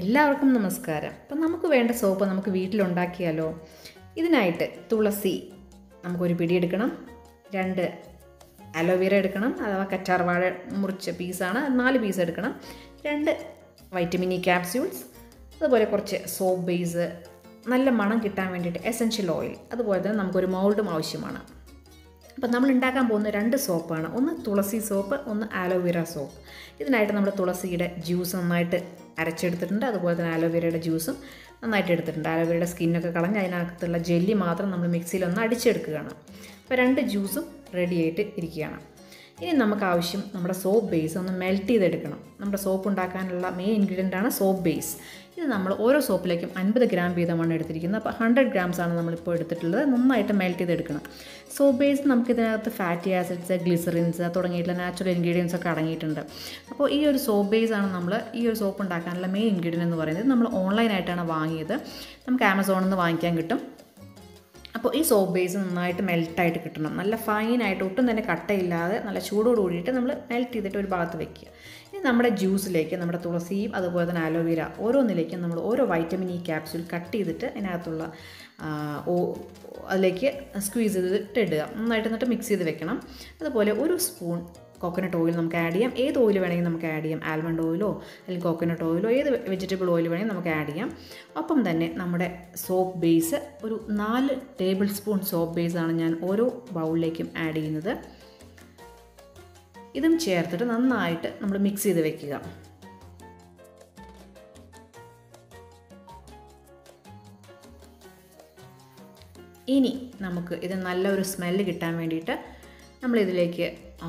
എല്ലാവർക്കും നമസ്കാരം അപ്പം നമുക്ക് വേണ്ട സോപ്പ് നമുക്ക് വീട്ടിലുണ്ടാക്കിയാലോ ഇതിനായിട്ട് തുളസി നമുക്കൊരു പിടി എടുക്കണം രണ്ട് അലോവേര എടുക്കണം അഥവാ കറ്റാർവാഴ മുറിച്ച പീസാണ് നാല് പീസ് എടുക്കണം രണ്ട് വൈറ്റമിൻ ഇ ക്യാപ്സ്യൂൾസ് അതുപോലെ കുറച്ച് സോപ്പ് ബേസ് നല്ല മണം കിട്ടാൻ വേണ്ടിയിട്ട് എസൻഷ്യൽ ഓയിൽ അതുപോലെ തന്നെ നമുക്കൊരു മൗൾഡും ആവശ്യമാണ് അപ്പം നമ്മൾ ഉണ്ടാക്കാൻ പോകുന്ന രണ്ട് സോപ്പാണ് ഒന്ന് തുളസി സോപ്പ് ഒന്ന് ആലോവേര സോപ്പ് ഇതിനായിട്ട് നമ്മൾ തുളസിയുടെ ജ്യൂസ് നന്നായിട്ട് അരച്ചെടുത്തിട്ടുണ്ട് അതുപോലെ തന്നെ ആലോവേരയുടെ ജ്യൂസും നന്നായിട്ട് എടുത്തിട്ടുണ്ട് ആലോവേരയുടെ സ്കിന്നൊക്കെ കളഞ്ഞ് അതിനകത്തുള്ള ജെല്ലി മാത്രം നമ്മൾ മിക്സിയിൽ ഒന്ന് അടിച്ചെടുക്കുകയാണ് അപ്പോൾ രണ്ട് ജ്യൂസും റെഡി ആയിട്ട് ഇരിക്കുകയാണ് ഇനി നമുക്ക് ആവശ്യം നമ്മുടെ സോപ്പ് ബേസ് ഒന്ന് മെൽറ്റ് ചെയ്തെടുക്കണം നമ്മുടെ സോപ്പ് ഉണ്ടാക്കാനുള്ള മെയിൻ ഇൻഗ്രീഡിയൻ്റ് ആണ് സോപ്പ് ബേസ് ഇത് നമ്മൾ ഓരോ സോപ്പിലേക്കും അൻപത് ഗ്രാം വീതമാണ് എടുത്തിരിക്കുന്നത് അപ്പോൾ ഹൺഡ്രഡ് ഗ്രാംസ് ആണ് നമ്മളിപ്പോൾ എടുത്തിട്ടുള്ളത് നന്നായിട്ട് മെൽറ്റ് ചെയ്തെടുക്കണം സോപ്പ് ബേസ് നമുക്ക് ഇതിനകത്ത് ഫാറ്റി ആസിഡ്സ് ഗ്ലിസറിൻസ് തുടങ്ങിയിട്ടുള്ള നാച്ചുറൽ ഇൻഗ്രീഡിയൻസ് ഒക്കെ അടങ്ങിയിട്ടുണ്ട് അപ്പോൾ ഈ ഒരു സോപ്പ് ബേസ് ആണ് നമ്മൾ ഈ ഒരു സോപ്പ് ഉണ്ടാക്കാനുള്ള മെയിൻ ഇൻഗ്രീഡിയൻ്റ് എന്ന് പറയുന്നത് നമ്മൾ ഓൺലൈനായിട്ടാണ് വാങ്ങിയത് നമുക്ക് ആമസോണിൽ നിന്ന് വാങ്ങിക്കാൻ കിട്ടും അപ്പോൾ ഈ സോപ്പ് ബേസ് നന്നായിട്ട് മെൽട്ടായിട്ട് കിട്ടണം നല്ല ഫൈനായിട്ട് ഒട്ടും തന്നെ കട്ടയില്ലാതെ നല്ല ചൂടോട് കൂടിയിട്ട് നമ്മൾ മെൽറ്റ് ചെയ്തിട്ട് ഒരു ഭാഗത്ത് വെക്കുക ഇനി നമ്മുടെ ജ്യൂസിലേക്ക് നമ്മുടെ തുളസിയും അതുപോലെ തന്നെ അലോവേര ഓരോന്നിലേക്കും നമ്മൾ ഓരോ വൈറ്റമിൻ ഇ ക്യാപ്സ്യൂൾ കട്ട് ചെയ്തിട്ട് അതിനകത്തുള്ള ഓ അതിലേക്ക് സ്ക്വീസ് ചെയ്തിട്ട് ഇടുക നന്നായിട്ട് എന്നിട്ട് മിക്സ് ചെയ്ത് വെക്കണം അതുപോലെ ഒരു സ്പൂൺ കോക്കനട്ട് ഓയിൽ നമുക്ക് ആഡ് ചെയ്യാം ഏത് ഓയിൽ വേണമെങ്കിൽ നമുക്ക് ആഡ് ചെയ്യാം ആൽമണ്ട് ഓയിലോ അല്ലെങ്കിൽ കോക്കനട്ട് ഓയിലോ ഏത് വെജിറ്റബിൾ ഓയിൽ വേണമെങ്കിൽ നമുക്ക് ആഡ് ചെയ്യാം ഒപ്പം തന്നെ നമ്മുടെ സോപ്പ് ബേസ് ഒരു നാല് ടേബിൾ സ്പൂൺ സോപ്പ് ബേസാണ് ഞാൻ ഓരോ ബൗളിലേക്കും ആഡ് ചെയ്യുന്നത് ഇതും ചേർത്തിട്ട് നന്നായിട്ട് നമ്മൾ മിക്സ് ചെയ്ത് വെക്കുക ഇനി നമുക്ക് ഇത് നല്ലൊരു സ്മെല്ല് കിട്ടാൻ വേണ്ടിയിട്ട് നമ്മളിതിലേക്ക്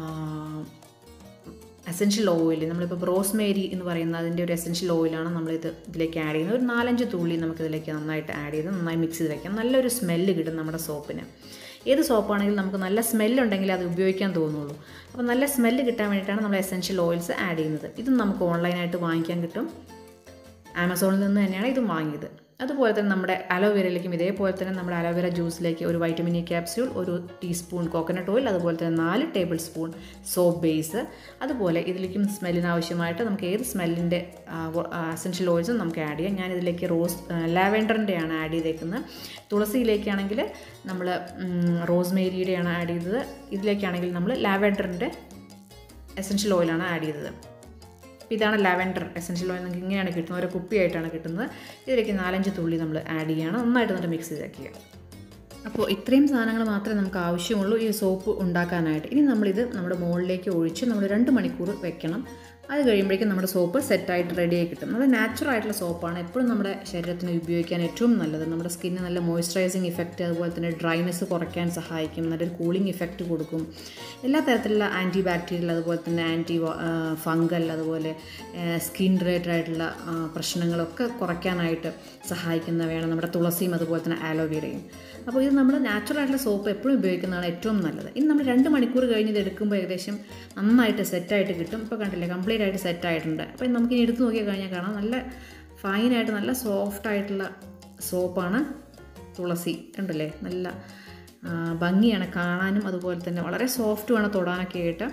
എസെൻഷ്യൽ ഓയിൽ നമ്മളിപ്പോൾ റോസ്മേരി എന്ന് പറയുന്ന അതിൻ്റെ ഒരു എസെൻഷ്യൽ ഓയിലാണ് നമ്മളിത് ഇതിലേക്ക് ആഡ് ചെയ്യുന്നത് ഒരു നാലഞ്ച് തുള്ളി നമുക്കിതിലേക്ക് നന്നായിട്ട് ആഡ് ചെയ്ത് നന്നായി മിക്സ് ചെയ്ത് വെക്കാം നല്ലൊരു സ്മെല്ല് കിട്ടും നമ്മുടെ സോപ്പിന് ഏത് സോപ്പാണെങ്കിലും നമുക്ക് നല്ല സ്മെല്ലുണ്ടെങ്കിൽ അത് ഉപയോഗിക്കാൻ തോന്നുള്ളൂ അപ്പോൾ നല്ല സ്മെല്ല് കിട്ടാൻ വേണ്ടിയിട്ടാണ് നമ്മൾ എസെൻഷ്യൽ ഓയിൽസ് ആഡ് ചെയ്യുന്നത് ഇതും നമുക്ക് ഓൺലൈനായിട്ട് വാങ്ങിക്കാൻ കിട്ടും ആമസോണിൽ നിന്ന് തന്നെയാണ് ഇതും വാങ്ങിയത് അതുപോലെ തന്നെ നമ്മുടെ അലോവേരയിലേക്കും ഇതേപോലെ തന്നെ നമ്മുടെ അലോവേര ജ്യൂസിലേക്ക് ഒരു വൈറ്റമിൻ ഇ ക്യാപ്സ്യൂൾ ഒരു ടീസ്പൂൺ കോക്കനട്ട് ഓയിൽ അതുപോലെ തന്നെ നാല് ടേബിൾ സ്പൂൺ സോപ്പ് ബേസ് അതുപോലെ ഇതിലേക്കും സ്മെല്ലിന് ആവശ്യമായിട്ട് നമുക്ക് ഏത് സ്മെല്ലിൻ്റെ അസെൻഷ്യൽ ഓയിൽസും നമുക്ക് ആഡ് ചെയ്യാം ഞാൻ ഇതിലേക്ക് റോസ് ലാവെൻഡറിൻ്റെയാണ് ആഡ് ചെയ്തേക്കുന്നത് തുളസിയിലേക്കാണെങ്കിൽ നമ്മൾ റോസ്മേരിയുടെയാണ് ആഡ് ചെയ്തത് ഇതിലേക്കാണെങ്കിൽ നമ്മൾ ലാവെൻഡറിൻ്റെ എസെൻഷ്യൽ ഓയിലാണ് ആഡ് ചെയ്തത് അപ്പോൾ ഇതാണ് ലാവൻഡർ എസെൻഷ്യൽ ഓയിൽ നമുക്ക് ഇങ്ങനെയാണ് കിട്ടുന്നത് ഓരോ കുപ്പിയായിട്ടാണ് കിട്ടുന്നത് ഇതിലേക്ക് നാലഞ്ച് തുള്ളി നമ്മൾ ആഡ് ചെയ്യണം നന്നായിട്ട് എന്നിട്ട് മിക്സ് ചെയ്താക്കുക അപ്പോൾ ഇത്രയും സാധനങ്ങൾ മാത്രമേ നമുക്ക് ആവശ്യമുള്ളൂ ഈ സോപ്പ് ഉണ്ടാക്കാനായിട്ട് ഇനി നമ്മളിത് നമ്മുടെ മുകളിലേക്ക് ഒഴിച്ച് നമ്മൾ രണ്ട് മണിക്കൂർ വെക്കണം അത് കഴിയുമ്പോഴേക്കും നമ്മുടെ സോപ്പ് സെറ്റായിട്ട് റെഡിയായി കിട്ടും നല്ല നാച്ചുറൽ ആയിട്ടുള്ള സോപ്പാണ് എപ്പോഴും നമ്മുടെ ശരീരത്തിന് ഉപയോഗിക്കാൻ ഏറ്റവും നല്ലത് നമ്മുടെ സ്കിന്നിന് നല്ല മോയ്സ്ചറൈസിങ് ഇഫക്റ്റ് അതുപോലെ തന്നെ ഡ്രൈനെസ് കുറയ്ക്കാൻ സഹായിക്കും നല്ലൊരു കൂളിംഗ് ഇഫക്റ്റ് കൊടുക്കും എല്ലാ തരത്തിലുള്ള ആൻറ്റി ബാക്ടീരിയൽ അതുപോലെ തന്നെ ആൻറ്റി ഫംഗൽ അതുപോലെ സ്കിൻ റിലേറ്റഡ് ആയിട്ടുള്ള പ്രശ്നങ്ങളൊക്കെ കുറയ്ക്കാനായിട്ട് സഹായിക്കുന്നവയാണ് നമ്മുടെ തുളസിയും അതുപോലെ തന്നെ ആലോവേരയും അപ്പോൾ ഇത് നമ്മൾ നാച്ചുറൽ ആയിട്ടുള്ള സോപ്പ് എപ്പോഴും ഉപയോഗിക്കുന്നതാണ് ഏറ്റവും നല്ലത് ഇനി നമ്മൾ രണ്ട് മണിക്കൂർ കഴിഞ്ഞ് ഇത് എടുക്കുമ്പോൾ ഏകദേശം നന്നായിട്ട് സെറ്റായിട്ട് കിട്ടും ഇപ്പോൾ കണ്ടില്ലേ കംപ്ലീറ്റ് ആയിട്ട് സെറ്റ് ആയിട്ടുണ്ട് അപ്പോൾ നമുക്ക് ഇനി എടുത്ത് നോക്കി കഴിഞ്ഞാൽ കാണാം നല്ല ഫൈനായിട്ട് നല്ല സോഫ്റ്റ് ആയിട്ടുള്ള സോപ്പാണ് തുളസി ഉണ്ടല്ലേ നല്ല ഭംഗിയാണ് കാണാനും അതുപോലെ തന്നെ വളരെ സോഫ്റ്റുമാണ് തൊടാനൊക്കെ ആയിട്ട്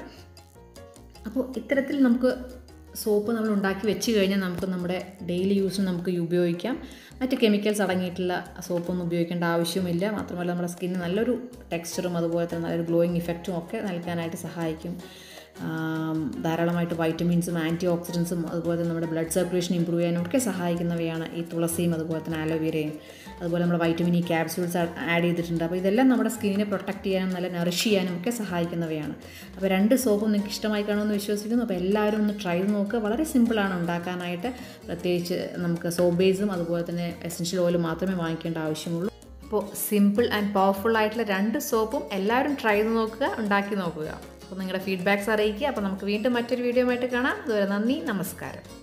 അപ്പോൾ ഇത്തരത്തിൽ നമുക്ക് സോപ്പ് നമ്മൾ ഉണ്ടാക്കി വെച്ച് കഴിഞ്ഞാൽ നമുക്ക് നമ്മുടെ ഡെയിലി യൂസിന് നമുക്ക് ഉപയോഗിക്കാം മറ്റ് കെമിക്കൽസ് അടങ്ങിയിട്ടുള്ള സോപ്പൊന്നും ഉപയോഗിക്കേണ്ട ആവശ്യമില്ല മാത്രമല്ല നമ്മുടെ സ്കിന്നിന് നല്ലൊരു ടെക്സ്ചറും അതുപോലെ തന്നെ നല്ലൊരു ഗ്ലോയിങ് ഇഫക്റ്റും ഒക്കെ നൽകാനായിട്ട് സഹായിക്കും ധാരാളമായിട്ട് വൈറ്റമിൻസും ആൻറ്റി ഓക്സിഡൻസും അതുപോലെ തന്നെ നമ്മുടെ ബ്ലഡ് സർക്കുലേഷൻ ഇമ്പ്രൂവ് ചെയ്യാനും ഒക്കെ സഹായിക്കുന്നവയാണ് ഈ തുളസിയും അതുപോലെ തന്നെ ആലോവേരയും അതുപോലെ നമ്മൾ വൈറ്റമിൻ ഇ ക്യാപ്സ്യൂൾസ് ആഡ് ചെയ്തിട്ടുണ്ട് അപ്പോൾ ഇതെല്ലാം നമ്മുടെ സ്കിന്നിനെ പ്രൊട്ടക്റ്റ് ചെയ്യാനും നല്ല നറിഷ് ചെയ്യാനും ഒക്കെ സഹായിക്കുന്നവയാണ് അപ്പോൾ രണ്ട് സോപ്പും നിങ്ങൾക്ക് ഇഷ്ടമായി കാണുമെന്ന് വിശ്വസിക്കുന്നു അപ്പോൾ എല്ലാവരും ഒന്ന് ട്രൈ ചെയ്ത് നോക്കുക വളരെ സിമ്പിളാണ് ഉണ്ടാക്കാനായിട്ട് പ്രത്യേകിച്ച് നമുക്ക് സോപ്പ് ബേസും അതുപോലെ തന്നെ എസെൻഷ്യൽ ഓയിൽ മാത്രമേ വാങ്ങിക്കേണ്ട ആവശ്യമുള്ളൂ അപ്പോൾ സിമ്പിൾ ആൻഡ് പവർഫുൾ ആയിട്ടുള്ള രണ്ട് സോപ്പും എല്ലാവരും ട്രൈ ചെയ്ത് നോക്കുക ഉണ്ടാക്കി നോക്കുക അപ്പോൾ നിങ്ങളുടെ ഫീഡ്ബാക്ക്സ് അറിയിക്കുക അപ്പോൾ നമുക്ക് വീണ്ടും മറ്റൊരു വീഡിയോ ആയിട്ട് കാണാം അതുവരെ നന്ദി നമസ്കാരം